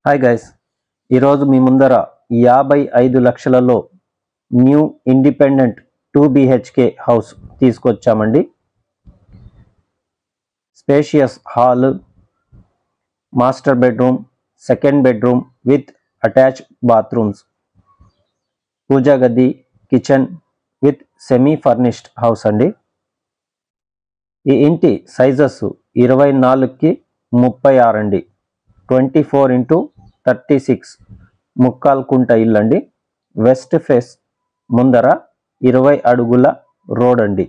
hi guys ఈరోజు మీ ముందర యాభై ఐదు లక్షలలో new independent two BHK house తీసుకొచ్చామండి spacious hall master bedroom second bedroom with attach bathrooms pooja గది kitchen with semi furnished house అండి ఈ ఇంటి సైజెస్ ఇరవై నాలుగుకి ముప్పై ఆరు అండి twenty four into thirty six ముక్కాల్ కుంట ఇల్లు అండి వెస్ట్ ఫేస్ ముందర ఇరవై అడుగుల రోడ్ అండి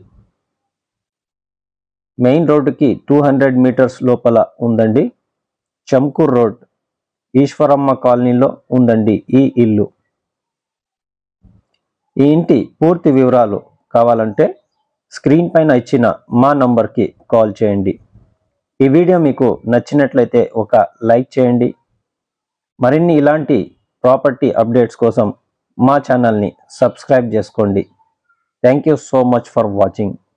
మెయిన్ రోడ్డుకి టూ హండ్రెడ్ మీటర్స్ లోపల ఉందండి చంకూర్ రోడ్ ఈశ్వరమ్మ కాలనీలో ఉందండి ఈ ఇల్లు ఈ ఇంటి పూర్తి వివరాలు కావాలంటే స్క్రీన్ పైన ఇచ్చిన మా నంబర్కి కాల్ చేయండి ఈ వీడియో మీకు నచ్చినట్లయితే ఒక లైక్ చేయండి మరిన్ని ఇలాంటి ప్రాపర్టీ అప్డేట్స్ కోసం మా ఛానల్ని సబ్స్క్రైబ్ చేసుకోండి thank you so much for watching